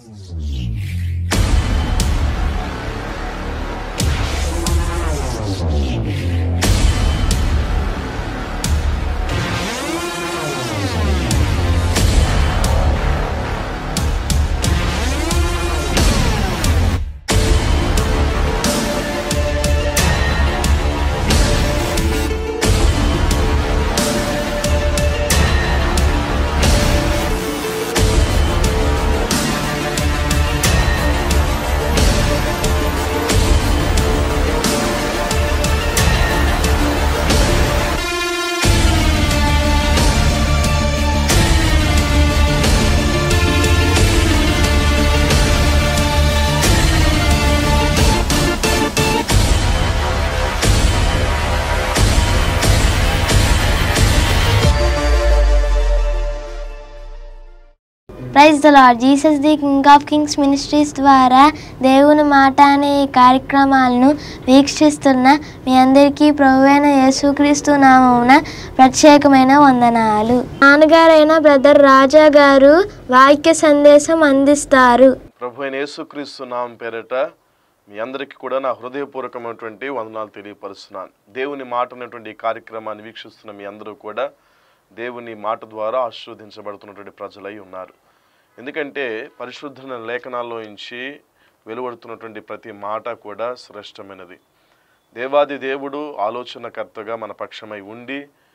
Praise the Lord Jesus the King of Kings Ministries ద్వారా దేవుని మాట అనే ఈ కార్యక్రమాలను వీక్షిస్తున్న మీ అందరికీ ప్రభువైన యేసుక్రీస్తు నామమున ప్రత్యేకమైన వందనాలు నాన్నగారైన బ్రదర్ రాజా గారు వాక్య సందేశం అందిస్తారు ప్రభు అయిన యేసుక్రీస్తు నామం పేరట మీ అందరికీ కూడా నా హృదయపూర్వకమైనటువంటి వందనాలు తెలియపరుస్తున్నాను దేవుని మాట అనేటువంటి ఈ కార్యక్రమాన్ని వీక్షిస్తున్న మీ అందరూ కూడా దేవుని మాట ద్వారా ఆశీర్వదించబడుతున్నటువంటి ప్రజలై ఉన్నారు ఎందుకంటే పరిశుద్ధ లేఖనాల్లో నుంచి వెలువడుతున్నటువంటి ప్రతి మాట కూడా శ్రేష్టమైనది దేవాది దేవుడు ఆలోచనకర్తగా మన పక్షమై ఉండి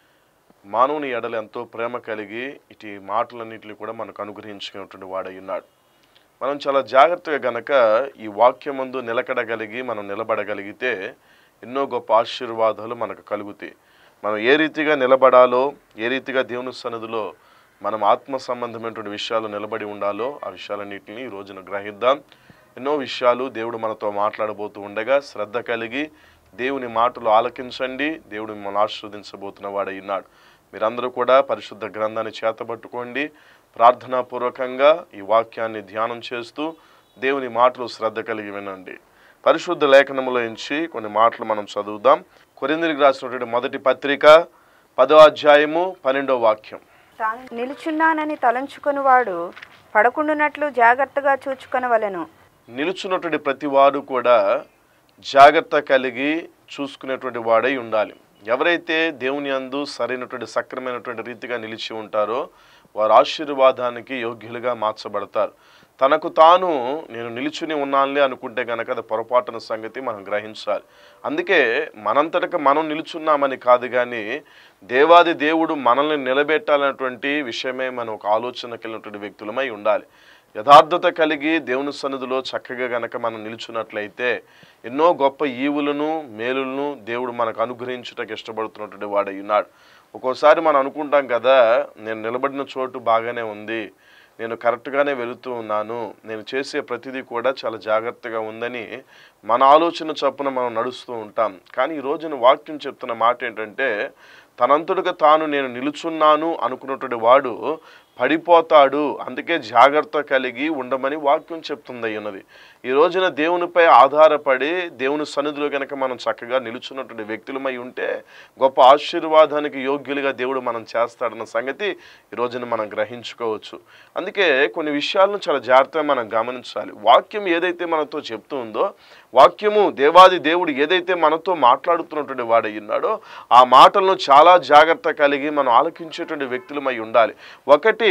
మానవుని ఎడల ఎంతో ప్రేమ కలిగి ఇటు మాటలన్నింటినీ కూడా మనకు అనుగ్రహించుకున్నటువంటి వాడై ఉన్నాడు మనం చాలా జాగ్రత్తగా గనక ఈ వాక్యమందు నిలకడగలిగి మనం నిలబడగలిగితే ఎన్నో గొప్ప ఆశీర్వాదాలు మనకు కలుగుతాయి మనం ఏ రీతిగా నిలబడాలో ఏ రీతిగా దేవుని సన్నిధిలో మనం ఆత్మ సంబంధమైనటువంటి విషయాలు నిలబడి ఉండాలో ఆ విషయాలన్నింటినీ ఈ రోజున గ్రహిద్దాం ఎన్నో విషయాలు దేవుడు మనతో మాట్లాడబోతూ ఉండగా శ్రద్ధ కలిగి దేవుని మాటలు ఆలకించండి దేవుడు మిమ్మల్ని ఆశీర్వదించబోతున్న వాడై ఉన్నాడు మీరందరూ కూడా పరిశుద్ధ గ్రంథాన్ని చేతబట్టుకోండి ప్రార్థనాపూర్వకంగా ఈ వాక్యాన్ని ధ్యానం చేస్తూ దేవుని మాటలు శ్రద్ధ కలిగి వినండి పరిశుద్ధ లేఖనములో నుంచి కొన్ని మాటలు మనం చదువుదాం కొరిందిరికి రాసినటువంటి మొదటి పత్రిక పదో అధ్యాయము పన్నెండో వాక్యం తాను నిలుచున్నానని తలంచుకొనివాడు పడకుండునట్లు జాగ్రత్తగా చూచుకొనవలెను నిలుచున్నటువంటి ప్రతి వాడు కూడా జాగ్రత్త కలిగి చూసుకునేటువంటి వాడై ఉండాలి ఎవరైతే దేవుని అందు సరైనటువంటి సక్రమైనటువంటి రీతిగా నిలిచి ఉంటారో వారు ఆశీర్వాదానికి యోగ్యులుగా మార్చబడతారు తనకు తాను నేను నిలుచుని ఉన్నానులే అనుకుంటే కనుక అది పొరపాటున సంగతి మనం గ్రహించాలి అందుకే మనంతటక మనం నిలుచున్నామని కాదు కానీ దేవాది దేవుడు మనల్ని నిలబెట్టాలన్నటువంటి విషయమే మనం ఒక ఆలోచన కలిగినటువంటి వ్యక్తులమై ఉండాలి యథార్థత కలిగి దేవుని సన్నిధిలో చక్కగా గనక మనం నిలుచున్నట్లయితే ఎన్నో గొప్ప ఈవులను మేలులను దేవుడు మనకు అనుగ్రహించుటకు ఇష్టపడుతున్నటువంటి వాడై ఉన్నాడు ఒక్కోసారి మనం అనుకుంటాం కదా నేను నిలబడిన చోటు బాగానే ఉంది నేను కరెక్ట్గానే వెళుతూ ఉన్నాను నేను చేసే ప్రతిదీ కూడా చాలా జాగ్రత్తగా ఉందని మన ఆలోచన చొప్పున మనం నడుస్తూ ఉంటాం కానీ ఈ రోజున వాక్యం చెప్తున్న మాట ఏంటంటే తనంతటిగా తాను నేను నిలుచున్నాను అనుకున్నటువంటి వాడు పడిపోతాడు అందుకే జాగ్రత్త కలిగి ఉండమని వాక్యం చెప్తుంది అన్నది ఈ రోజున దేవునిపై ఆధారపడి దేవుని సన్నిధిలో కనుక మనం చక్కగా నిలుచున్నటువంటి వ్యక్తులమై ఉంటే గొప్ప ఆశీర్వాదానికి యోగ్యులుగా దేవుడు మనం చేస్తాడన్న సంగతి ఈ రోజున మనం గ్రహించుకోవచ్చు అందుకే కొన్ని విషయాలను చాలా జాగ్రత్తగా మనం గమనించాలి వాక్యం ఏదైతే మనతో చెప్తూ ఉందో వాక్యము దేవాది దేవుడు ఏదైతే మనతో మాట్లాడుతున్నటువంటి వాడై ఉన్నాడో ఆ మాటలను చాలా జాగ్రత్త కలిగి మనం ఆలకించేటువంటి వ్యక్తులమై ఉండాలి ఒకటి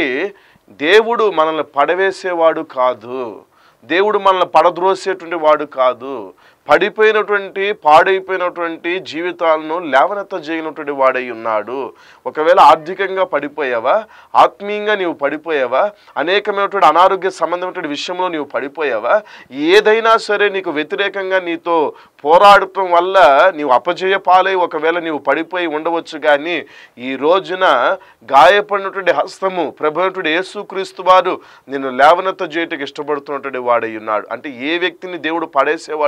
దేవుడు మనల్ని పడవేసేవాడు కాదు దేవుడు మనల్ని పడద్రోసేటువంటి వాడు కాదు పడిపోయినటువంటి పాడైపోయినటువంటి జీవితాలను లేవనెత్త చేయనటువంటి వాడై ఉన్నాడు ఒకవేళ ఆర్థికంగా పడిపోయావా ఆత్మీయంగా నీవు పడిపోయావా అనేకమైనటువంటి అనారోగ్య సంబంధమైనటువంటి విషయంలో నీవు పడిపోయావా ఏదైనా సరే నీకు వ్యతిరేకంగా నీతో పోరాడటం వల్ల నీవు అపజయ పాలై ఒకవేళ నీవు పడిపోయి ఉండవచ్చు కానీ ఈ రోజున గాయపడినటువంటి హస్తము ప్రభుత్వ యేసుక్రీస్తు వారు నిన్ను లేవనెత్త చేయటకు ఇష్టపడుతున్నటువంటి వాడై ఉన్నాడు అంటే ఏ వ్యక్తిని దేవుడు పడేసేవాడు కాదు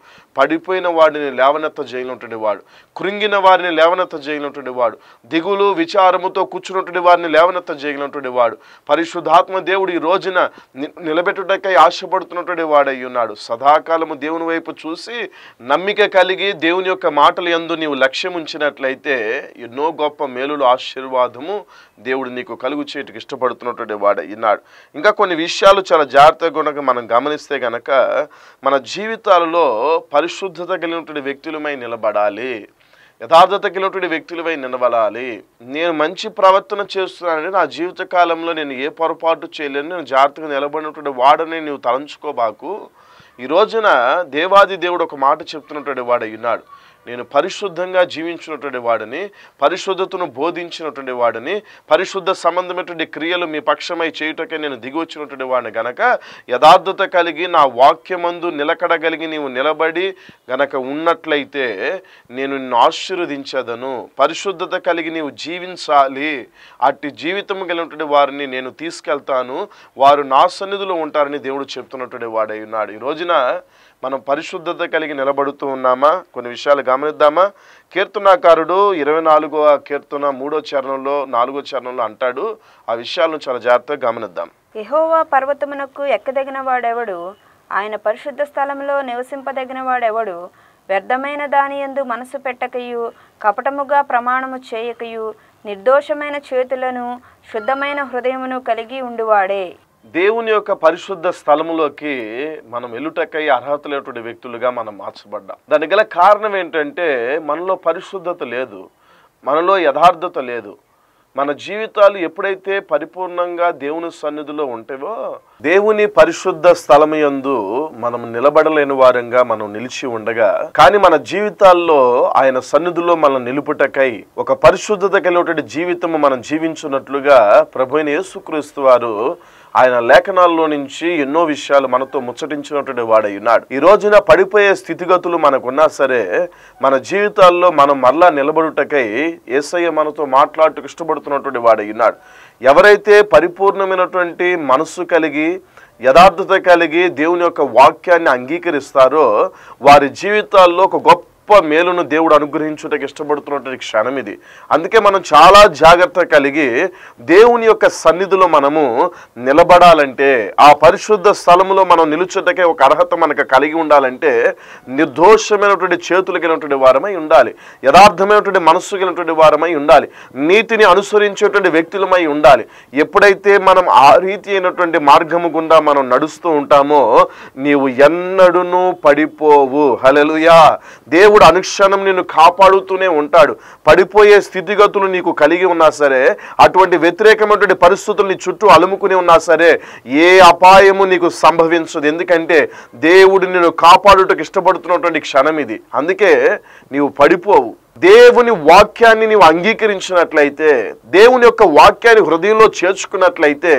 పడిపోయిన వాడిని లేవనెత్త చేయనటువంటి వాడు కృంగిన వారిని లేవనెత్త చేయనటువంటి వాడు దిగులు విచారముతో కూర్చున్నటువంటి వారిని లేవనెత్త చేయనటువంటి వాడు పరిశుద్ధాత్మ దేవుడు ఈ రోజున ని- నిలబెట్టుటకై ఆశపడుతున్నటువంటి వాడై ఉన్నాడు సదాకాలము దేవుని వైపు చూసి నమ్మిక కలిగి దేవుని యొక్క మాటలు యందు నీవు లక్ష్యం ఉంచినట్లయితే ఎన్నో గొప్ప మేలులు ఆశీర్వాదము దేవుడు నీకు కలుగు చేయటకు ఇష్టపడుతున్నటువంటి వాడై ఉన్నాడు ఇంకా కొన్ని విషయాలు చాలా జాగ్రత్తగా కనుక మనం గమనిస్తే గనక మన జీవితాలలో పరిశుద్ధత కలిగినటువంటి వ్యక్తులమై నిలబడాలి యథార్థత కలిగినటువంటి వ్యక్తులపై నిలబడాలి నేను మంచి ప్రవర్తన చేస్తున్నానని నా జీవిత కాలంలో నేను ఏ పొరపాటు చేయలేను నేను జాగ్రత్తగా నిలబడినటువంటి వాడని నువ్వు తలంచుకోబాకు ఈ రోజున దేవాది దేవుడు ఒక మాట చెప్తున్నటువంటి వాడు ఉన్నాడు నేను పరిశుద్ధంగా జీవించినటువంటి వాడిని పరిశుద్ధతను బోధించినటువంటి వాడిని పరిశుద్ధ సంబంధమైనటువంటి క్రియలు మీ పక్షమై చేయుటకే నేను దిగి వచ్చినటువంటి వాడిని గనక యథార్థత కలిగి నా వాక్యమందు నిలకడగలిగి నీవు నిలబడి గనక ఉన్నట్లయితే నేను నిన్ను ఆశీర్వదించదను పరిశుద్ధత కలిగి నీవు జీవించాలి అట్టి జీవితం కలిగినటువంటి వారిని నేను తీసుకెళ్తాను వారు నా సన్నిధిలో ఉంటారని దేవుడు చెప్తున్నటువంటి వాడై ఉన్నాడు ఈ రోజున మనం పరిశుద్ధత కలిగి నిలబడుతూ ఉన్నామా కొన్ని విషయాలు గమనిద్దామా కీర్తనాకారుడు ఇరవై నాలుగో కీర్తన మూడో చరణంలో నాలుగో చరణంలో అంటాడు ఆ విషయాలను చాలా జాగ్రత్తగా గమనిద్దాం యెహోవా పర్వతమునకు ఎక్కదగిన వాడెవడు ఆయన పరిశుద్ధ స్థలంలో నివసింపదగిన వాడెవడు వ్యర్థమైన దాని యందు మనసు పెట్టకయు కపటముగా ప్రమాణము చేయకయు నిర్దోషమైన చేతులను శుద్ధమైన హృదయమును కలిగి ఉండువాడే దేవుని యొక్క పరిశుద్ధ స్థలములోకి మనం ఎల్లుటకై అర్హత లేనటువంటి వ్యక్తులుగా మనం మార్చబడ్డాం దానికి గల కారణం ఏంటంటే మనలో పరిశుద్ధత లేదు మనలో యథార్థత లేదు మన జీవితాలు ఎప్పుడైతే పరిపూర్ణంగా దేవుని సన్నిధిలో ఉంటావో దేవుని పరిశుద్ధ స్థలము యందు మనం నిలబడలేని వారంగా మనం నిలిచి ఉండగా కానీ మన జీవితాల్లో ఆయన సన్నిధిలో మనం నిలుపుటకై ఒక పరిశుద్ధత కలిగినటువంటి జీవితము మనం జీవించున్నట్లుగా ప్రభు అయిన యేసుక్రీస్తు వారు ఆయన లేఖనాల్లో నుంచి ఎన్నో విషయాలు మనతో ముచ్చటించినటువంటి వాడై ఉన్నాడు ఈ రోజున పడిపోయే స్థితిగతులు మనకున్నా సరే మన జీవితాల్లో మనం మరలా నిలబడుటకై ఏసయ్య మనతో మాట్లాడుటకు ఇష్టపడుతున్నటువంటి వాడై ఉన్నాడు ఎవరైతే పరిపూర్ణమైనటువంటి మనస్సు కలిగి యథార్థత కలిగి దేవుని యొక్క వాక్యాన్ని అంగీకరిస్తారో వారి జీవితాల్లో ఒక గొప్ప మేలును దేవుడు అనుగ్రహించుటకు ఇష్టపడుతున్నటువంటి క్షణం ఇది అందుకే మనం చాలా జాగ్రత్త కలిగి దేవుని యొక్క సన్నిధిలో మనము నిలబడాలంటే ఆ పరిశుద్ధ స్థలములో మనం నిలుచుటకే ఒక అర్హత మనకు కలిగి ఉండాలంటే నిర్దోషమైనటువంటి చేతులు కలిగినటువంటి వారమై ఉండాలి యథార్థమైనటువంటి మనస్సు కలిగినటువంటి వారమై ఉండాలి నీతిని అనుసరించేటువంటి వ్యక్తులమై ఉండాలి ఎప్పుడైతే మనం ఆ రీతి అయినటువంటి మార్గము గుండా మనం నడుస్తూ ఉంటామో నీవు ఎన్నడును పడిపోవు హలెలుయా దేవుడు అనుక్షణం నిన్ను కాపాడుతూనే ఉంటాడు పడిపోయే స్థితిగతులు నీకు కలిగి ఉన్నా సరే అటువంటి వ్యతిరేకమైనటువంటి పరిస్థితులు నీ చుట్టూ అలుముకుని ఉన్నా సరే ఏ అపాయము నీకు సంభవించదు ఎందుకంటే దేవుడు నిన్ను కాపాడుటకు ఇష్టపడుతున్నటువంటి క్షణం ఇది అందుకే నీవు పడిపోవు దేవుని వాక్యాన్ని నీవు అంగీకరించినట్లయితే దేవుని యొక్క వాక్యాన్ని హృదయంలో చేర్చుకున్నట్లయితే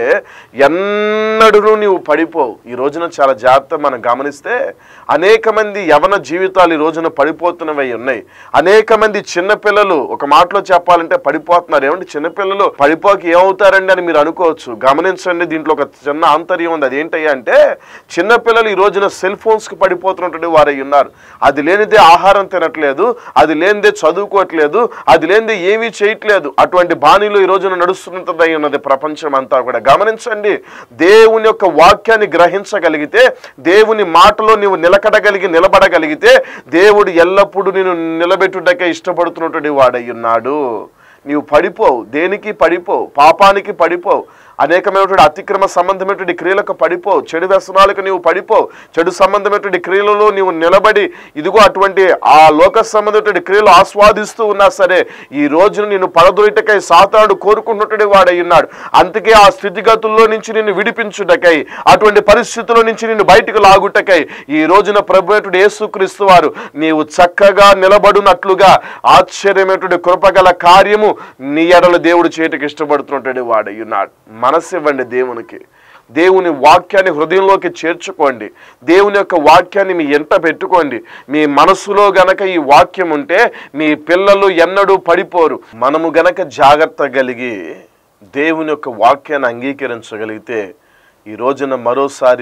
ఎన్నడూ నీవు పడిపోవు ఈ రోజున చాలా జాగ్రత్త మనం గమనిస్తే అనేక మంది యవన జీవితాలు ఈ రోజున పడిపోతున్నవి ఉన్నాయి అనేక మంది చిన్నపిల్లలు ఒక మాటలో చెప్పాలంటే పడిపోతున్నారు ఏమంటే చిన్నపిల్లలు పడిపోక ఏమవుతారండి అని మీరు అనుకోవచ్చు గమనించండి దీంట్లో ఒక చిన్న ఆంతర్యం ఉంది అదేంటయ్యా అంటే చిన్నపిల్లలు ఈ రోజున సెల్ ఫోన్స్కి పడిపోతున్నటువంటి వారై ఉన్నారు అది లేనిదే ఆహారం తినట్లేదు అది లేనిదే చదువుకోవట్లేదు అది లేనిదే ఏమీ చేయట్లేదు అటువంటి బాణీలు ఈ రోజున నడుస్తున్నదై ఉన్నది ప్రపంచం అంతా కూడా గమనించండి దేవుని యొక్క వాక్యాన్ని గ్రహించగలిగితే దేవుని మాటలో నీవు నిలకడగలిగి నిలబడగలిగితే దేవుడు ఎల్లప్పుడూ నేను నిలబెట్టుటకే ఇష్టపడుతున్నటువంటి వాడై ఉన్నాడు నీవు పడిపోవు దేనికి పడిపోవు పాపానికి పడిపోవు అనేకమైనటువంటి అతిక్రమ సంబంధమైనటువంటి క్రియలకు పడిపోవు చెడు వ్యసనాలకు నీవు పడిపోవు చెడు సంబంధమైనటువంటి క్రియలలో నీవు నిలబడి ఇదిగో అటువంటి ఆ లోక సంబంధమైనటువంటి క్రియలు ఆస్వాదిస్తూ ఉన్నా సరే ఈ రోజున నేను పడదొయటకై సాతాడు కోరుకుంటున్నటువంటి వాడై ఉన్నాడు అందుకే ఆ స్థితిగతుల్లో నుంచి నిన్ను విడిపించుటకై అటువంటి పరిస్థితుల నుంచి నిన్ను బయటకు లాగుటకై ఈ రోజున ప్రభుత్వ యేసుక్రీస్తు వారు నీవు చక్కగా నిలబడునట్లుగా ఆశ్చర్యమైనటువంటి కృపగల కార్యము నీ ఎడల దేవుడు చేయటకు ఇష్టపడుతున్నటువంటి వాడై ఉన్నాడు మనసు ఇవ్వండి దేవునికి దేవుని వాక్యాన్ని హృదయంలోకి చేర్చుకోండి దేవుని యొక్క వాక్యాన్ని మీ ఎంట పెట్టుకోండి మీ మనసులో గనక ఈ వాక్యం ఉంటే మీ పిల్లలు ఎన్నడూ పడిపోరు మనము గనక జాగ్రత్త కలిగి దేవుని యొక్క వాక్యాన్ని అంగీకరించగలిగితే ఈ రోజున మరోసారి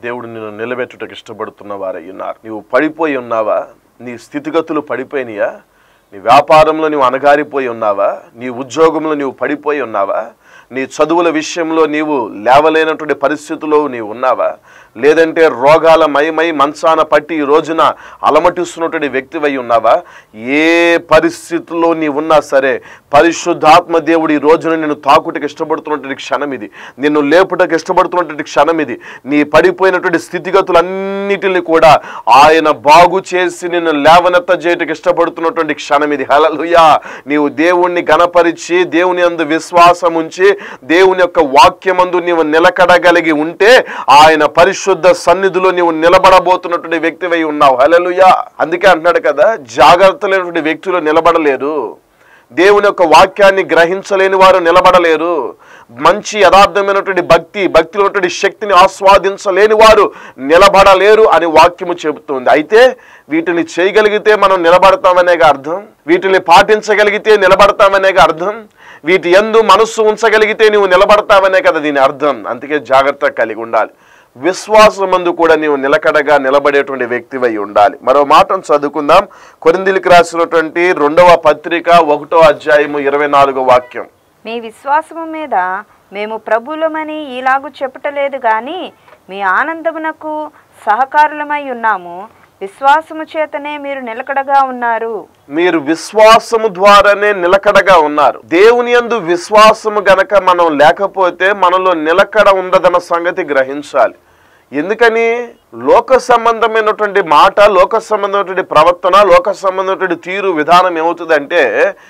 దేవుడు నిన్ను నిలబెట్టుటకు ఇష్టపడుతున్న వారై ఉన్నారు నీవు పడిపోయి ఉన్నావా నీ స్థితిగతులు పడిపోయినాయా నీ వ్యాపారంలో నీవు అనగారిపోయి ఉన్నావా నీ ఉద్యోగంలో నీవు పడిపోయి ఉన్నావా నీ చదువుల విషయంలో నీవు లేవలేనటువంటి పరిస్థితుల్లో నీవు ఉన్నావా లేదంటే రోగాల మయమై మంచాన పట్టి ఈ రోజున అలమటిస్తున్నటువంటి వ్యక్తివై ఉన్నావా ఏ పరిస్థితుల్లో నీవు ఉన్నా సరే పరిశుద్ధాత్మ దేవుడు ఈ రోజున నిన్ను తాకుటకు ఇష్టపడుతున్నటువంటి క్షణం ఇది నిన్ను లేపుటకు ఇష్టపడుతున్నటువంటి క్షణం ఇది నీ పడిపోయినటువంటి స్థితిగతులన్నిటిని కూడా ఆయన బాగు చేసి నిన్ను లేవనెత్త చేయటకు ఇష్టపడుతున్నటువంటి క్షణం ఇది హలలుయా నీవు దేవుణ్ణి గణపరిచి దేవుని అందు విశ్వాసం ఉంచి దేవుని యొక్క వాక్యమందు నీవు నిలకడగలిగి ఉంటే ఆయన పరిశుద్ధ సన్నిధిలో నీవు నిలబడబోతున్నటువంటి వ్యక్తివై ఉన్నావు హలలుయా అందుకే అంటున్నాడు కదా జాగ్రత్త లేనటువంటి వ్యక్తులు నిలబడలేరు దేవుని యొక్క వాక్యాన్ని గ్రహించలేని వారు నిలబడలేరు మంచి యథార్థమైనటువంటి భక్తి భక్తిలో ఉన్నటువంటి శక్తిని ఆస్వాదించలేని వారు నిలబడలేరు అని వాక్యము చెబుతుంది అయితే వీటిని చేయగలిగితే మనం నిలబడతామనేగా అర్థం వీటిని పాటించగలిగితే నిలబడతామనేగా అర్థం వీటి ఎందు మనస్సు ఉంచగలిగితే నువ్వు నిలబడతావనే కదా దీని అర్థం అందుకే జాగ్రత్త కలిగి ఉండాలి విశ్వాసమందు కూడా నీవు నిలకడగా నిలబడేటువంటి వ్యక్తివై ఉండాలి మరో మాటను చదువుకుందాం కొరిందిలికి రాసినటువంటి రెండవ పత్రిక ఒకటో అధ్యాయము ఇరవై నాలుగో వాక్యం మీ విశ్వాసము మీద మేము ప్రభులమని ఇలాగు చెప్పుటలేదు గాని మీ ఆనందమునకు సహకారులమై ఉన్నాము విశ్వాసము చేతనే మీరు నిలకడగా ఉన్నారు మీరు విశ్వాసము ద్వారానే నిలకడగా ఉన్నారు దేవుని యందు విశ్వాసము గనక మనం లేకపోతే మనలో నిలకడ ఉండదన్న సంగతి గ్రహించాలి ఎందుకని లోక సంబంధమైనటువంటి మాట లోక సంబంధమైనటువంటి ప్రవర్తన లోక సంబంధమైనటువంటి తీరు విధానం ఏమవుతుందంటే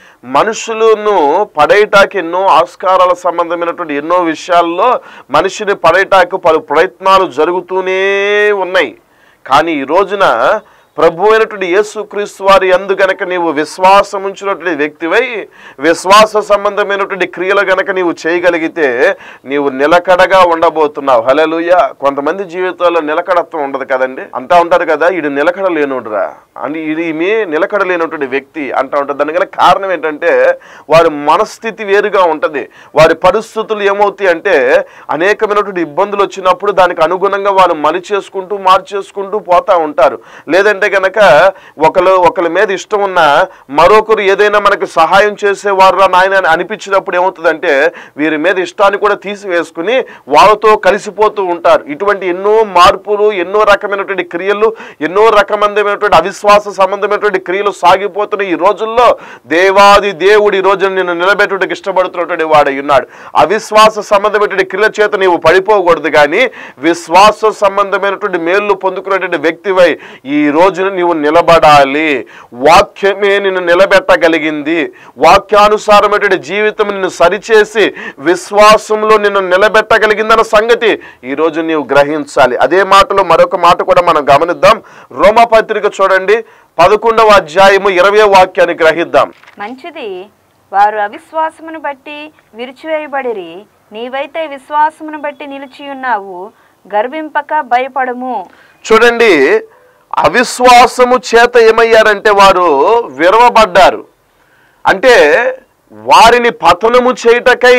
మనుషులను పడేయటానికి ఎన్నో ఆస్కారాల సంబంధమైనటువంటి ఎన్నో విషయాల్లో మనిషిని పడేయటానికి పలు ప్రయత్నాలు జరుగుతూనే ఉన్నాయి కానీ ఈ రోజున ప్రభు అయినటువంటి యేసుక్రీస్తు వారి అందు గనక నీవు విశ్వాసం ఉంచినటువంటి వ్యక్తివై విశ్వాస సంబంధమైనటువంటి క్రియలు గనక నీవు చేయగలిగితే నీవు నిలకడగా ఉండబోతున్నావు హలలుయ కొంతమంది జీవితాల్లో నిలకడత్వం ఉండదు కదండి అంటా ఉంటారు కదా ఈడు నిలకడ లేనుడురా అని ఇది ఈమె నిలకడ లేనటువంటి వ్యక్తి అంటా ఉంటారు దానికి గల కారణం ఏంటంటే వారి మనస్థితి వేరుగా ఉంటది వారి పరిస్థితులు ఏమవుతాయి అంటే అనేకమైనటువంటి ఇబ్బందులు వచ్చినప్పుడు దానికి అనుగుణంగా వారు మలి చేసుకుంటూ మార్చేసుకుంటూ పోతా ఉంటారు లేదంటే కనుక ఒకరు ఒకరి మీద ఇష్టం ఉన్న మరొకరు ఏదైనా మనకు సహాయం చేసేవారు నాయన అని అనిపించినప్పుడు ఏమవుతుందంటే వీరి మీద ఇష్టాన్ని కూడా తీసివేసుకుని వాళ్ళతో కలిసిపోతూ ఉంటారు ఇటువంటి ఎన్నో మార్పులు ఎన్నో రకమైనటువంటి క్రియలు ఎన్నో రకమైనటువంటి అవిశ్వాస సంబంధమైనటువంటి క్రియలు సాగిపోతున్న ఈ రోజుల్లో దేవాది దేవుడి ఈ రోజున నిన్ను నిలబెట్టుటకు ఇష్టపడుతున్నటువంటి వాడై ఉన్నాడు అవిశ్వాస సంబంధమైనటువంటి క్రియల చేత నీవు పడిపోకూడదు కానీ విశ్వాస సంబంధమైనటువంటి మేలు పొందుకునేటువంటి వ్యక్తివై ఈ రోజున నీవు నిలబడాలి వాక్యమే నిన్ను నిలబెట్టగలిగింది వాక్యానుసారమైనటువంటి జీవితం నిన్ను సరిచేసి విశ్వాసంలో నిన్ను నిలబెట్టగలిగిందన్న సంగతి ఈ రోజు నీవు గ్రహించాలి అదే మాటలో మరొక మాట కూడా మనం గమనిద్దాం రోమపత్రిక చూడండి పదకొండవ అధ్యాయము ఇరవై వాక్యాన్ని గ్రహిద్దాం మంచిది వారు అవిశ్వాసమును బట్టి విరిచివేయబడిరి నీవైతే విశ్వాసమును బట్టి నిలిచి ఉన్నావు గర్వింపక భయపడము చూడండి అవిశ్వాసము చేత ఏమయ్యారంటే వారు విరవబడ్డారు అంటే వారిని పతనము చేయుటకై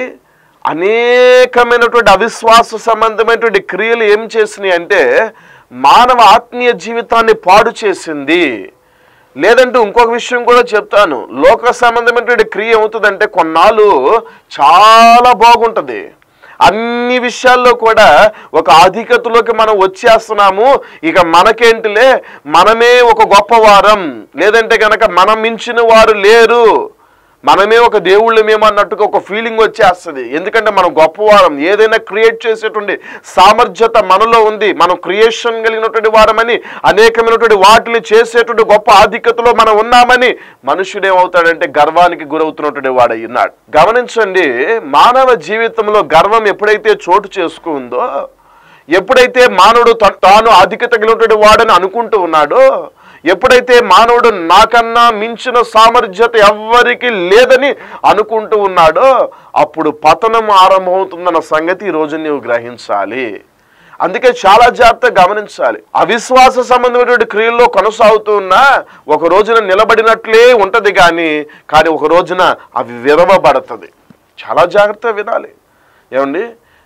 అనేకమైనటువంటి అవిశ్వాస సంబంధమైనటువంటి క్రియలు ఏం చేసినాయి అంటే మానవ ఆత్మీయ జీవితాన్ని పాడు చేసింది లేదంటే ఇంకొక విషయం కూడా చెప్తాను లోక సంబంధమైనటువంటి క్రియ ఏమవుతుందంటే కొన్నాళ్ళు చాలా బాగుంటుంది అన్ని విషయాల్లో కూడా ఒక ఆధిక్యతలోకి మనం వచ్చేస్తున్నాము ఇక మనకేంటిలే మనమే ఒక గొప్పవారం లేదంటే కనుక మనం మించిన వారు లేరు మనమే ఒక దేవుళ్ళమేమో అన్నట్టుగా ఒక ఫీలింగ్ వచ్చేస్తుంది ఎందుకంటే మనం గొప్పవారం ఏదైనా క్రియేట్ చేసేటువంటి సామర్థ్యత మనలో ఉంది మనం క్రియేషన్ కలిగినటువంటి వారమని అనేకమైనటువంటి వాటిని చేసేటువంటి గొప్ప ఆధిక్యతలో మనం ఉన్నామని మనుషుడు ఏమవుతాడంటే గర్వానికి గురవుతున్నటువంటి వాడై ఉన్నాడు గమనించండి మానవ జీవితంలో గర్వం ఎప్పుడైతే చోటు చేసుకుందో ఎప్పుడైతే మానవుడు త- తాను ఆధిక్యత కలిగినటువంటి వాడని అనుకుంటూ ఉన్నాడో ఎప్పుడైతే మానవుడు నాకన్నా మించిన సామర్థ్యత ఎవ్వరికి లేదని అనుకుంటూ ఉన్నాడో అప్పుడు పతనం ఆరంభమవుతుందన్న సంగతి ఈ రోజు నీవు గ్రహించాలి అందుకే చాలా జాగ్రత్తగా గమనించాలి అవిశ్వాస సంబంధమైనటువంటి క్రియల్లో కొనసాగుతూ ఉన్నా ఒక రోజున నిలబడినట్లే ఉంటది కానీ కానీ ఒక రోజున అవి విరవబడుతుంది చాలా జాగ్రత్తగా వినాలి ఏమండి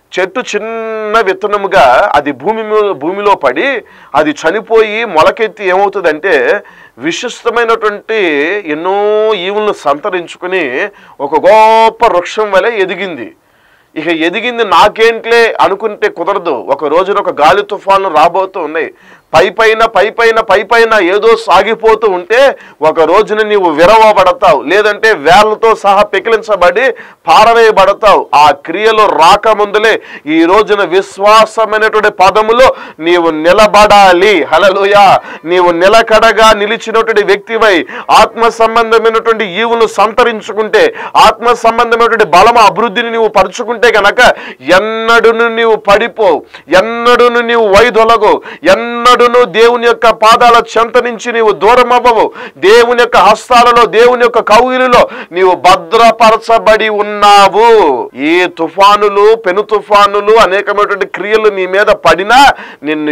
చెట్టు చిన్న విత్తనముగా అది భూమి మీ- భూమిలో పడి అది చనిపోయి మొలకెత్తి ఏమవుతుందంటే విశిష్టమైనటువంటి ఎన్నో ఈవులను సంతరించుకుని ఒక గొప్ప వృక్షం వలె ఎదిగింది ఇక ఎదిగింది నాకేంట్లే అనుకుంటే కుదరదు ఒక రోజున ఒక గాలి తుఫాన్లు రాబోతూ ఉన్నాయి పై పైన పై పైన పై పైన ఏదో సాగిపోతూ ఉంటే ఒక రోజున నీవు విరవబడతావు లేదంటే వేళ్లతో సహా పెకిలించబడి పారవేయబడతావు ఆ క్రియలు రాకముందులే ఈ రోజున విశ్వాసమైనటువంటి పదములో నీవు నిలబడాలి హలలుయ నీవు నిలకడగా నిలిచినటువంటి వ్యక్తివై ఆత్మ సంబంధమైనటువంటి ఈవును సంతరించుకుంటే ఆత్మ సంబంధమైనటువంటి బలము అభివృద్ధిని నీవు పరుచుకుంటే గనక ఎన్నడును నీవు పడిపోవు ఎన్నడును నీవు వైదొలగు ఎన్నడును దేవుని యొక్క పాదాల చెంత నుంచి నీవు దూరం అవ్వవు దేవుని యొక్క హస్తాలలో దేవుని యొక్క కౌగిలిలో నీవు భద్రపరచబడి ఉన్నావు ఏ తుఫానులు పెను తుఫానులు అనేకమైనటువంటి క్రియలు నీ మీద పడినా నిన్ను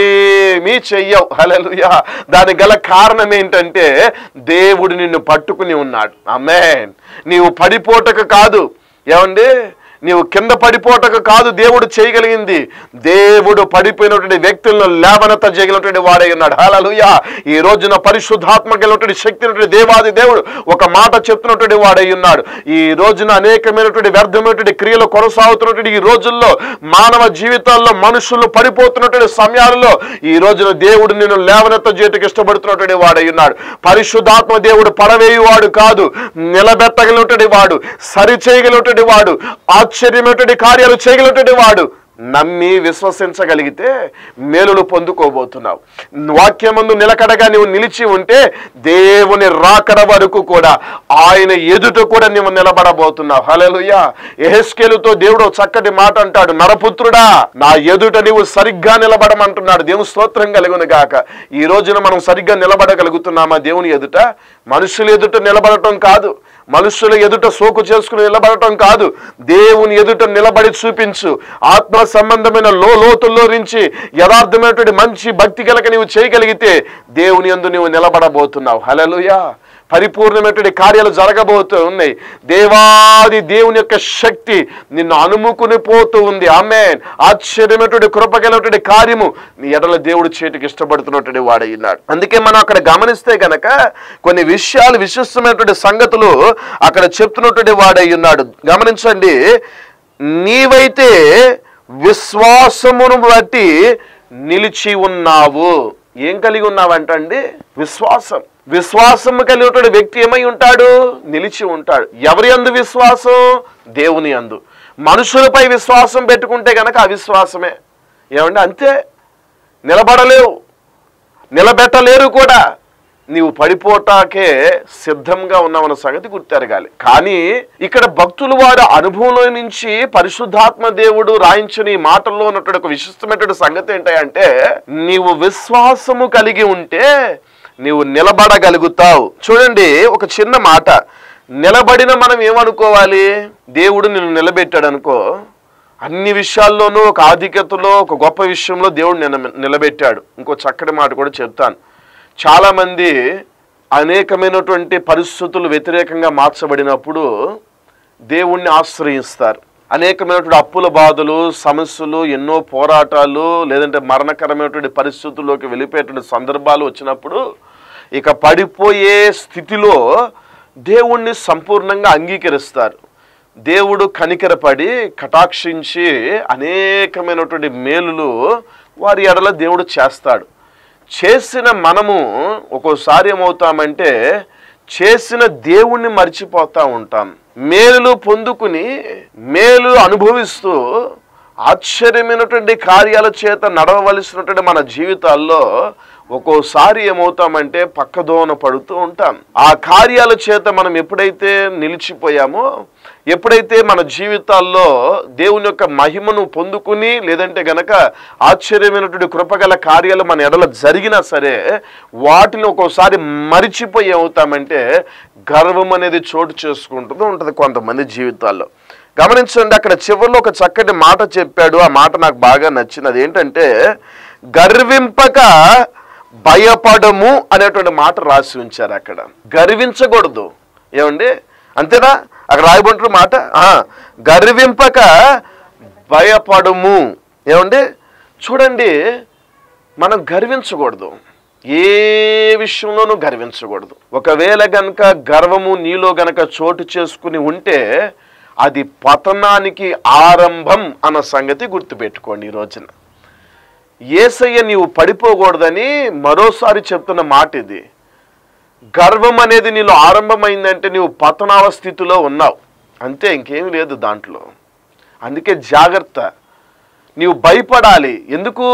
ఏమీ చెయ్యవు హల్లెలూయా దానికి గల కారణం ఏంటంటే దేవుడు నిన్ను పట్టుకుని ఉన్నాడు అమేన్ నీవు పడిపోటకు కాదు ఏమండి నీవు కింద పడిపోటకు కాదు దేవుడు చేయగలిగింది దేవుడు పడిపోయినటువంటి వ్యక్తులను లేవనెత్త చేయగలిగినటువంటి వాడే ఉన్నాడు హల్లెలూయా ఈ రోజున పరిశుద్ధాత్మ కలిగినటువంటి శక్తి ఉన్నటువంటి దేవాది దేవుడు ఒక మాట చెప్తున్నటువంటి వాడై ఉన్నాడు ఈ రోజున అనేకమైనటువంటి వ్యర్థమైనటువంటి క్రియలు కొనసాగుతున్నటువంటి ఈ రోజుల్లో మానవ జీవితాల్లో మనుషులు పడిపోతున్నటువంటి సమయాలలో ఈ రోజున దేవుడు నిన్ను లేవనెత్త చేయటకు ఇష్టపడుతున్నటువంటి వాడై ఉన్నాడు పరిశుద్ధాత్మ దేవుడు పడవేయువాడు కాదు నిలబెట్టగలిగినటువంటి వాడు సరి చేయగలిగినటువంటి వాడు ఆశ్చర్యమైనటువంటి కార్యాలు చేయగలిగినటువంటి వాడు నమ్మి విశ్వసించగలిగితే మేలులు పొందుకోబోతున్నావు వాక్యమందు నిలకడగా నీవు నిలిచి ఉంటే దేవుని రాకడ వరకు కూడా ఆయన ఎదుట కూడా నీవు నిలబడబోతున్నావు హలలుయ ఎహెస్కేలుతో దేవుడు ఓ చక్కటి మాట అంటాడు నరపుత్రుడా నా ఎదుట నీవు సరిగ్గా నిలబడమంటున్నాడు దేవుని స్తోత్రం కలుగును గాక ఈ రోజున మనం సరిగ్గా నిలబడగలుగుతున్నామా దేవుని ఎదుట మనుషుల ఎదుట నిలబడటం కాదు మనుషుల ఎదుట సోకు చేసుకుని నిలబడటం కాదు దేవుని ఎదుట నిలబడి చూపించు ఆత్మ సంబంధమైన లో లోతుల్లో నుంచి యథార్థమైనటువంటి మంచి భక్తి కలక నీవు చేయగలిగితే దేవుని యందు నీవు నిలబడబోతున్నావు హలలుయా పరిపూర్ణమైనటువంటి కార్యాలు జరగబోతూ ఉన్నాయి దేవాది దేవుని యొక్క శక్తి నిన్ను అనుముకుని పోతూ ఉంది ఆమె ఆశ్చర్యమైనటువంటి కృపగలటువంటి కార్యము నీ ఎడల దేవుడు చేతికి ఇష్టపడుతున్నటువంటి వాడయ్యున్నాడు అందుకే మనం అక్కడ గమనిస్తే గనక కొన్ని విషయాలు విశిష్టమైనటువంటి సంగతులు అక్కడ చెప్తున్నటువంటి వాడై ఉన్నాడు గమనించండి నీవైతే విశ్వాసమును బట్టి నిలిచి ఉన్నావు ఏం కలిగి ఉన్నావంటండి విశ్వాసం విశ్వాసం కలిగినటువంటి వ్యక్తి ఏమై ఉంటాడు నిలిచి ఉంటాడు ఎవరి అందు విశ్వాసం దేవుని అందు మనుషులపై విశ్వాసం పెట్టుకుంటే గనక అవిశ్వాసమే ఏమండి అంతే నిలబడలేవు నిలబెట్టలేరు కూడా నీవు పడిపోటాకే సిద్ధంగా ఉన్నామన్న సంగతి గుర్తెరగాలి కానీ ఇక్కడ భక్తులు వారి అనుభవంలో నుంచి పరిశుద్ధాత్మ దేవుడు రాయించిన ఈ మాటల్లో ఉన్నటువంటి ఒక విశిష్టమైనటువంటి సంగతి ఏంటంటే నీవు విశ్వాసము కలిగి ఉంటే నీవు నిలబడగలుగుతావు చూడండి ఒక చిన్న మాట నిలబడిన మనం ఏమనుకోవాలి దేవుడు నిన్ను నిలబెట్టాడు అనుకో అన్ని విషయాల్లోనూ ఒక ఆధిక్యతలో ఒక గొప్ప విషయంలో దేవుడు నిల నిలబెట్టాడు ఇంకో చక్కటి మాట కూడా చెప్తాను చాలామంది అనేకమైనటువంటి పరిస్థితులు వ్యతిరేకంగా మార్చబడినప్పుడు దేవుణ్ణి ఆశ్రయిస్తారు అనేకమైనటువంటి అప్పుల బాధలు సమస్యలు ఎన్నో పోరాటాలు లేదంటే మరణకరమైనటువంటి పరిస్థితుల్లోకి వెళ్ళిపోయేటువంటి సందర్భాలు వచ్చినప్పుడు ఇక పడిపోయే స్థితిలో దేవుణ్ణి సంపూర్ణంగా అంగీకరిస్తారు దేవుడు కనికరపడి కటాక్షించి అనేకమైనటువంటి మేలులు వారి ఎడల దేవుడు చేస్తాడు చేసిన మనము ఒక్కోసారి ఏమవుతామంటే చేసిన దేవుణ్ణి మర్చిపోతా ఉంటాం మేలులు పొందుకుని మేలు అనుభవిస్తూ ఆశ్చర్యమైనటువంటి కార్యాల చేత నడవవలసినటువంటి మన జీవితాల్లో ఒక్కోసారి ఏమవుతామంటే పక్కదోన పడుతూ ఉంటాం ఆ కార్యాల చేత మనం ఎప్పుడైతే నిలిచిపోయామో ఎప్పుడైతే మన జీవితాల్లో దేవుని యొక్క మహిమను పొందుకుని లేదంటే గనక ఆశ్చర్యమైనటువంటి కృపగల కార్యాలు మన ఎడల జరిగినా సరే వాటిని ఒక్కోసారి మరిచిపోయి ఏమవుతామంటే గర్వం అనేది చోటు చేసుకుంటూ ఉంటుంది కొంతమంది జీవితాల్లో గమనించండి అక్కడ చివరిలో ఒక చక్కటి మాట చెప్పాడు ఆ మాట నాకు బాగా నచ్చింది అదేంటంటే గర్వింపక భయపడము అనేటువంటి మాట రాసి ఉంచారు అక్కడ గర్వించకూడదు ఏమండి అంతేనా అక్కడ రాయబడిన మాట ఆ, గర్వింపక భయపడుము ఏమండి చూడండి మనం గర్వించకూడదు ఏ విషయంలోనూ గర్వించకూడదు ఒకవేళ గనక గర్వము నీలో గనక చోటు చేసుకుని ఉంటే అది పతనానికి ఆరంభం అన్న సంగతి గుర్తుపెట్టుకోండి ఈ రోజున ఏసయ్య నీవు పడిపోకూడదని మరోసారి చెప్తున్న మాట ఇది గర్వం అనేది నీలో ఆరంభమైందంటే నీవు పతనావ స్థితిలో ఉన్నావు అంతే ఇంకేమీ లేదు దాంట్లో అందుకే జాగ్రత్త నీవు భయపడాలి ఎందుకు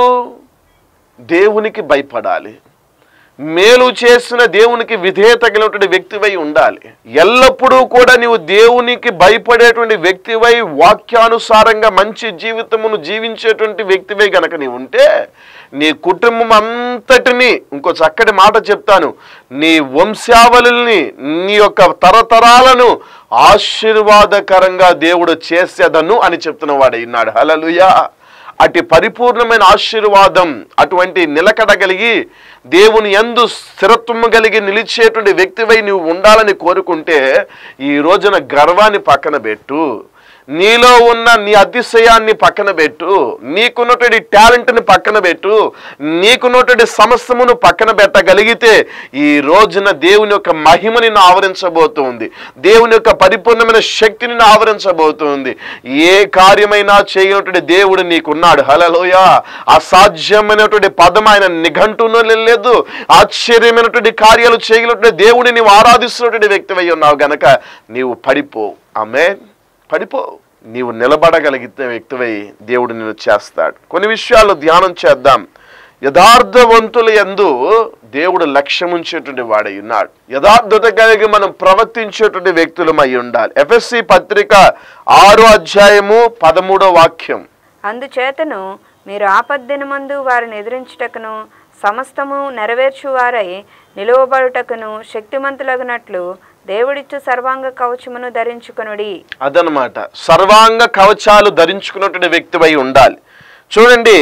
దేవునికి భయపడాలి మేలు చేసిన దేవునికి విధేయత కలిగినటువంటి వ్యక్తివై ఉండాలి ఎల్లప్పుడూ కూడా నీవు దేవునికి భయపడేటువంటి వ్యక్తివై వాక్యానుసారంగా మంచి జీవితమును జీవించేటువంటి వ్యక్తివై గనక నీవు ఉంటే నీ కుటుంబం అంతటిని ఇంకో చక్కటి మాట చెప్తాను నీ వంశావళుల్ని నీ యొక్క తరతరాలను ఆశీర్వాదకరంగా దేవుడు చేసేదను అని చెప్తున్న వాడు ఉన్నాడు హలలుయా అటు పరిపూర్ణమైన ఆశీర్వాదం అటువంటి నిలకడ కలిగి దేవుని ఎందు స్థిరత్వము కలిగి నిలిచేటువంటి వ్యక్తివై నువ్వు ఉండాలని కోరుకుంటే ఈ రోజున గర్వాన్ని పక్కన పెట్టు నీలో ఉన్న నీ అతిశయాన్ని పక్కన పెట్టు నీకున్నటువంటి టాలెంట్ని పక్కన పెట్టు నీకున్నటువంటి సమస్యమును పక్కన పెట్టగలిగితే ఈ రోజున దేవుని యొక్క మహిమని నిన్ను ఆవరించబోతుంది దేవుని యొక్క పరిపూర్ణమైన శక్తిని నిన్ను ఆవరించబోతుంది ఏ కార్యమైనా చేయనటువంటి దేవుడు నీకున్నాడు హలలోయ అసాధ్యమైనటువంటి పదం ఆయన నిఘంటులో లేదు ఆశ్చర్యమైనటువంటి కార్యాలు చేయగలిగినటువంటి దేవుడిని నీవు ఆరాధిస్తున్నటువంటి వ్యక్తివై ఉన్నావు గనక నీవు పడిపో ఆమె పడిపో నీవు నిలబడగలిగితే వ్యక్తివై దేవుడు నిన్ను చేస్తాడు కొన్ని విషయాలు ధ్యానం చేద్దాం యథార్థవంతుల యందు దేవుడు లక్ష్యముంచేటువంటి వాడై ఉన్నాడు యథార్థత కలిగి మనం ప్రవర్తించేటువంటి వ్యక్తులమై ఉండాలి ఎఫ్ఎస్సి పత్రిక ఆరో అధ్యాయము పదమూడో వాక్యం అందుచేతను మీరు ఆపద్దినమందు వారిని ఎదిరించుటకును సమస్తము నెరవేర్చువారై నిలువబడుటకును శక్తిమంతులగునట్లు దేవుడిచ్చు సర్వాంగ కవచమును ధరించుకొనుడి అదనమాట సర్వాంగ కవచాలు ధరించుకున్నటువంటి వ్యక్తివై ఉండాలి చూడండి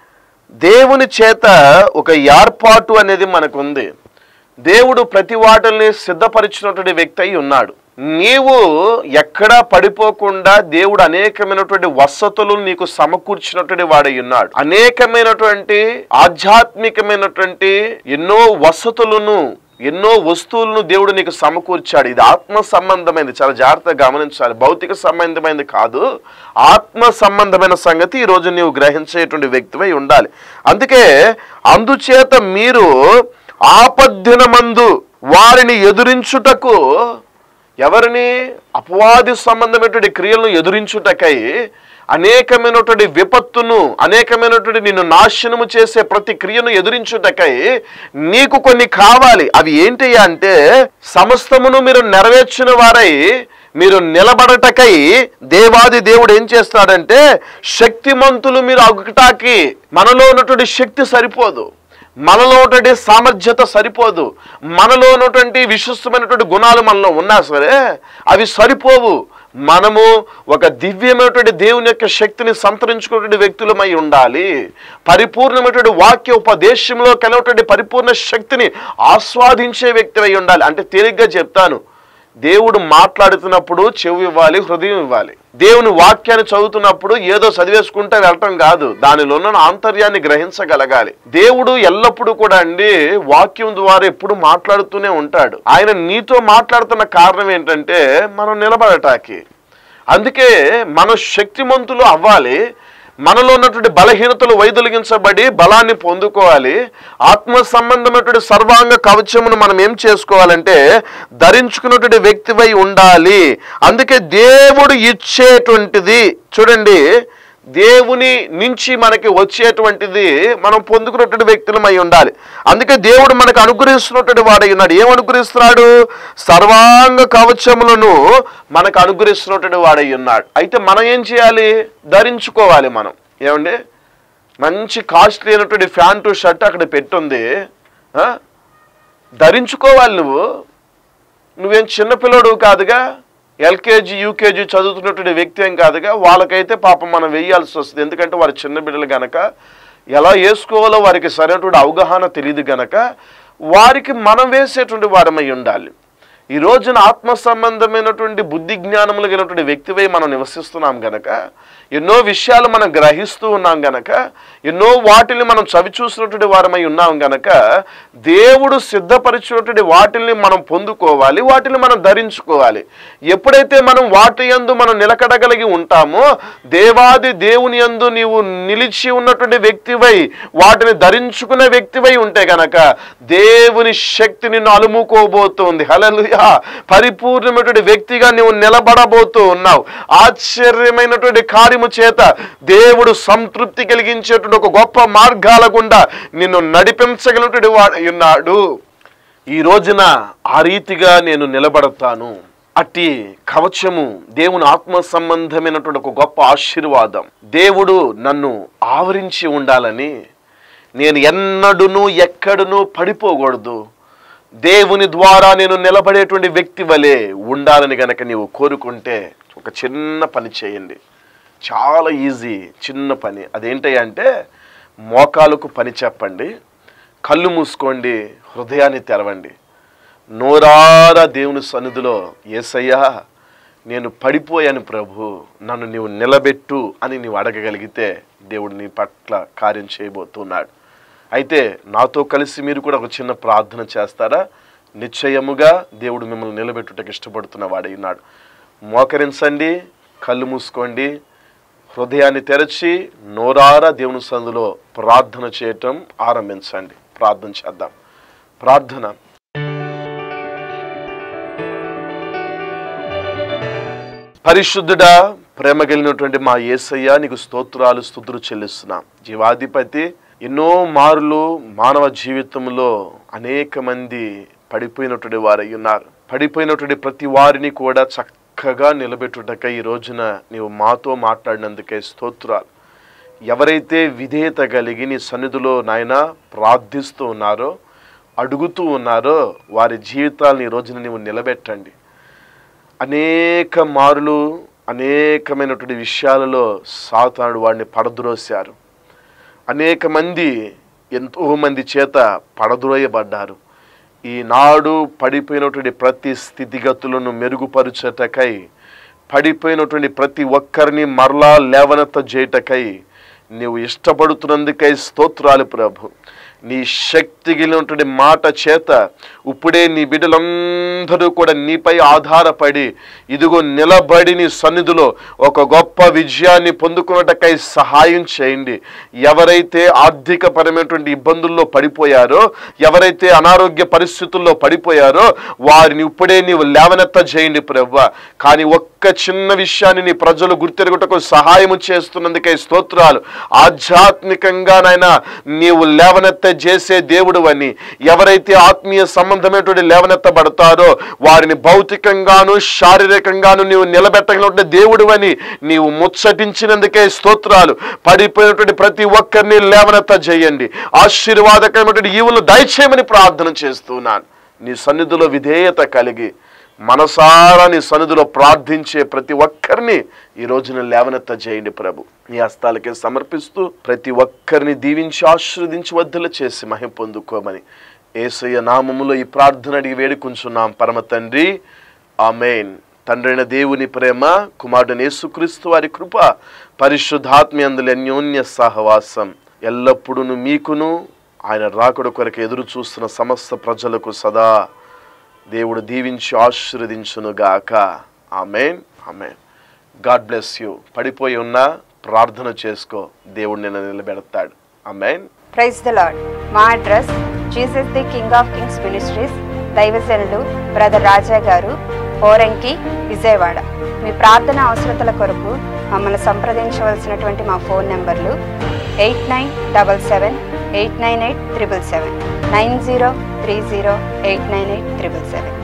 దేవుని చేత ఒక ఏర్పాటు అనేది మనకు ఉంది దేవుడు ప్రతి వాటిని సిద్ధపరిచినటువంటి వ్యక్తి అయి ఉన్నాడు నీవు ఎక్కడా పడిపోకుండా దేవుడు అనేకమైనటువంటి వసతులు నీకు సమకూర్చినటువంటి వాడై ఉన్నాడు అనేకమైనటువంటి ఆధ్యాత్మికమైనటువంటి ఎన్నో వసతులను ఎన్నో వస్తువులను దేవుడు నీకు సమకూర్చాడు ఇది ఆత్మ సంబంధమైనది చాలా జాగ్రత్తగా గమనించాలి భౌతిక సంబంధమైనది కాదు ఆత్మ సంబంధమైన సంగతి ఈ రోజు నీవు గ్రహించేటువంటి వ్యక్తివై ఉండాలి అందుకే అందుచేత మీరు ఆపద్దినమందు వారిని ఎదురించుటకు ఎవరిని అపవాది సంబంధమైనటువంటి క్రియలను ఎదురించుటకై అనేకమైనటువంటి విపత్తును అనేకమైనటువంటి నిన్ను నాశనము చేసే ప్రతి క్రియను ఎదురించుటకై నీకు కొన్ని కావాలి అవి ఏంటి అంటే సమస్తమును మీరు నెరవేర్చిన వారై మీరు నిలబడటకై దేవాది దేవుడు ఏం చేస్తాడంటే శక్తిమంతులు మీరు అగుటాకి మనలో ఉన్నటువంటి శక్తి సరిపోదు మనలో ఉన్నటువంటి సామర్థ్యత సరిపోదు మనలో ఉన్నటువంటి విశ్వస్తమైనటువంటి గుణాలు మనలో ఉన్నా సరే అవి సరిపోవు మనము ఒక దివ్యమైనటువంటి దేవుని యొక్క శక్తిని సంతరించుకున్నటువంటి వ్యక్తులమై ఉండాలి పరిపూర్ణమైనటువంటి వాక్య ఉపదేశంలో కలిగినటువంటి పరిపూర్ణ శక్తిని ఆస్వాదించే వ్యక్తి అయి ఉండాలి అంటే తేలిగ్గా చెప్తాను దేవుడు మాట్లాడుతున్నప్పుడు చెవి ఇవ్వాలి హృదయం ఇవ్వాలి దేవుని వాక్యాన్ని చదువుతున్నప్పుడు ఏదో చదివేసుకుంటే వెళ్ళటం కాదు దానిలో ఉన్న ఆంతర్యాన్ని గ్రహించగలగాలి దేవుడు ఎల్లప్పుడూ కూడా అండి వాక్యం ద్వారా ఎప్పుడు మాట్లాడుతూనే ఉంటాడు ఆయన నీతో మాట్లాడుతున్న కారణం ఏంటంటే మనం నిలబడటానికి అందుకే మనం శక్తిమంతులు అవ్వాలి మనలో ఉన్నటువంటి బలహీనతలు వైదొలిగించబడి బలాన్ని పొందుకోవాలి ఆత్మ సంబంధమైనటువంటి సర్వాంగ కవచమును మనం ఏం చేసుకోవాలంటే ధరించుకున్నటువంటి వ్యక్తివై ఉండాలి అందుకే దేవుడు ఇచ్చేటువంటిది చూడండి దేవుని నుంచి మనకి వచ్చేటువంటిది మనం పొందుకున్నటువంటి వ్యక్తులమై ఉండాలి అందుకే దేవుడు మనకు అనుగ్రహిస్తున్నటువంటి వాడై ఉన్నాడు ఏం అనుగ్రహిస్తున్నాడు సర్వాంగ కవచములను మనకు అనుగ్రహిస్తున్నటువంటి వాడై ఉన్నాడు అయితే మనం ఏం చేయాలి ధరించుకోవాలి మనం ఏమండి మంచి కాస్ట్లీ అయినటువంటి ఫ్యాంటు షర్ట్ అక్కడ పెట్టుంది ఆ? ధరించుకోవాలి నువ్వు నువ్వేం చిన్నపిల్లడు కాదుగా ఎల్కేజీ యూకేజీ చదువుతున్నటువంటి వ్యక్తి ఏం కాదుగా వాళ్ళకైతే పాపం మనం వేయాల్సి వస్తుంది ఎందుకంటే వారు చిన్న బిడ్డలు గనక ఎలా వేసుకోవాలో వారికి సరైనటువంటి అవగాహన తెలియదు గనక వారికి మనం వేసేటువంటి వారమై ఉండాలి ఈ రోజున ఆత్మ సంబంధమైనటువంటి బుద్ధి జ్ఞానములు కలిగినటువంటి వ్యక్తివై మనం నివసిస్తున్నాం గనక ఎన్నో విషయాలు మనం గ్రహిస్తూ ఉన్నాం గనక ఎన్నో వాటిని మనం చవి చూసినటువంటి వారమై ఉన్నాం గనక దేవుడు సిద్ధపరిచినటువంటి వాటిని మనం పొందుకోవాలి వాటిని మనం ధరించుకోవాలి ఎప్పుడైతే మనం వాటి యందు మనం నిలకడగలిగి ఉంటామో దేవాది దేవుని యందు నీవు నిలిచి ఉన్నటువంటి వ్యక్తివై వాటిని ధరించుకునే వ్యక్తివై ఉంటే గనక దేవుని శక్తి నిన్ను అలుముకోబోతోంది హలలుయా పరిపూర్ణమైనటువంటి వ్యక్తిగా నీవు నిలబడబోతూ ఉన్నావు ఆశ్చర్యమైనటువంటి కార్యము చేత దేవుడు సంతృప్తి కలిగించేటువంటి ఒక గొప్ప మార్గాల గుండా నిన్ను నడిపించగలిగినటువంటి వాడు ఉన్నాడు ఈ రోజున ఆ రీతిగా నేను నిలబడతాను అట్టి కవచము దేవుని ఆత్మ సంబంధమైనటువంటి ఒక గొప్ప ఆశీర్వాదం దేవుడు నన్ను ఆవరించి ఉండాలని నేను ఎన్నడును ఎక్కడును పడిపోకూడదు దేవుని ద్వారా నేను నిలబడేటువంటి వ్యక్తి వలె ఉండాలని గనక నీవు కోరుకుంటే ఒక చిన్న పని చేయండి చాలా ఈజీ చిన్న పని అదేంటంటే మోకాలకు పని చెప్పండి కళ్ళు మూసుకోండి హృదయాన్ని తెరవండి నోరారా దేవుని సన్నిధిలో ఏసయ్యా నేను పడిపోయాను ప్రభు నన్ను నీవు నిలబెట్టు అని నీవు అడగగలిగితే దేవుడు నీ పట్ల కార్యం చేయబోతున్నాడు అయితే నాతో కలిసి మీరు కూడా ఒక చిన్న ప్రార్థన చేస్తారా నిశ్చయముగా దేవుడు మిమ్మల్ని నిలబెట్టుటకు ఇష్టపడుతున్న వాడై ఉన్నాడు మోకరించండి కళ్ళు మూసుకోండి హృదయాన్ని తెరచి నోరారా దేవుని సందులో ప్రార్థన చేయటం ఆరంభించండి ప్రార్థన చేద్దాం ప్రార్థన పరిశుద్ధుడా ప్రేమ కలిగినటువంటి మా యేసయ్య నీకు స్తోత్రాలు స్తుతులు చెల్లిస్తున్నాం జీవాధిపతి ఎన్నో మారులు మానవ జీవితంలో అనేక మంది పడిపోయినటువంటి వారై ఉన్నారు పడిపోయినటువంటి ప్రతి వారిని కూడా చక్కగా నిలబెట్టుటకై ఈ రోజున నీవు మాతో మాట్లాడినందుకే స్తోత్రాలు ఎవరైతే విధేయత కలిగి నీ సన్నిధిలో నాయన ప్రార్థిస్తూ ఉన్నారో అడుగుతూ ఉన్నారో వారి జీవితాలను ఈ రోజున నీవు నిలబెట్టండి అనేక మారులు అనేకమైనటువంటి విషయాలలో సాతానుడు వాడిని పడద్రోశారు అనేక మంది ఎంతో మంది చేత పడద్రోయబడ్డారు ఈనాడు పడిపోయినటువంటి ప్రతి స్థితిగతులను మెరుగుపరుచటకై పడిపోయినటువంటి ప్రతి ఒక్కరిని మరలా లేవనెత్త చేయటకై నీవు ఇష్టపడుతున్నందుకై స్తోత్రాలు ప్రభు నీ శక్తి కలిగినటువంటి మాట చేత ఇప్పుడే నీ బిడ్డలందరూ కూడా నీపై ఆధారపడి ఇదిగో నిలబడి నీ సన్నిధిలో ఒక గొప్ప విజయాన్ని పొందుకున్నటకై సహాయం చేయండి ఎవరైతే ఆర్థిక పరమైనటువంటి ఇబ్బందుల్లో పడిపోయారో ఎవరైతే అనారోగ్య పరిస్థితుల్లో పడిపోయారో వారిని ఇప్పుడే నీవు లేవనెత్త చేయండి ప్రవ్వ కానీ ఒక్క చిన్న విషయాన్ని నీ ప్రజలు గుర్తెరుగుటకు సహాయం చేస్తున్నందుకై స్తోత్రాలు ఆధ్యాత్మికంగా నాయన నీవు లేవనెత్త చేసే దేవుడు అని ఎవరైతే ఆత్మీయ సంబంధమైనటువంటి లేవనెత్తబడతారో వారిని భౌతికంగాను శారీరకంగాను నీవు నిలబెట్టగలిగినటువంటి దేవుడు అని నీవు ముచ్చటించినందుకే స్తోత్రాలు పడిపోయినటువంటి ప్రతి ఒక్కరిని లేవనెత్త చేయండి ఆశీర్వాదకరమైనటువంటి ఈవులు దయచేయమని ప్రార్థన చేస్తున్నాను నీ సన్నిధిలో విధేయత కలిగి మనసారా నీ సన్నిధిలో ప్రార్థించే ప్రతి ఒక్కరిని ఈ రోజున లేవనెత్త చేయండి ప్రభు నీ హస్తాలకే సమర్పిస్తూ ప్రతి ఒక్కరిని దీవించి ఆశీర్వదించి వద్దలు చేసి మహిం పొందుకోమని ఏసయ్య నామములో ఈ ప్రార్థన అడిగి వేడుకుంటున్నాం పరమ తండ్రి ఆమెన్ తండ్రైన దేవుని ప్రేమ కుమారుడు యేసుక్రీస్తు వారి కృప పరిశుద్ధాత్మ అందుల అన్యోన్య సహవాసం ఎల్లప్పుడూ మీకును ఆయన రాకడ కొరకు ఎదురు చూస్తున్న సమస్త ప్రజలకు సదా దేవుడు దీవించి ఆశీర్వదించునుగాక amen amen God bless you పడిపోయి ఉన్నా ప్రార్థన చేసుకో దేవుడు నిన్ను నిలబెడతాడు ఆమెన్ ప్రైజ్ ద లాడ్ మా address Jesus the King of Kings Ministries దైవజనులు బ్రదర్ రాజా గారు పోరంకి విజయవాడ మీ ప్రార్థన అవసరతల కొరకు మమ్మల్ని సంప్రదించవలసినటువంటి మా ఫోన్ నెంబర్లు eight nine double seven eight nine eight triple seven nine zero three zero eight nine eight triple seven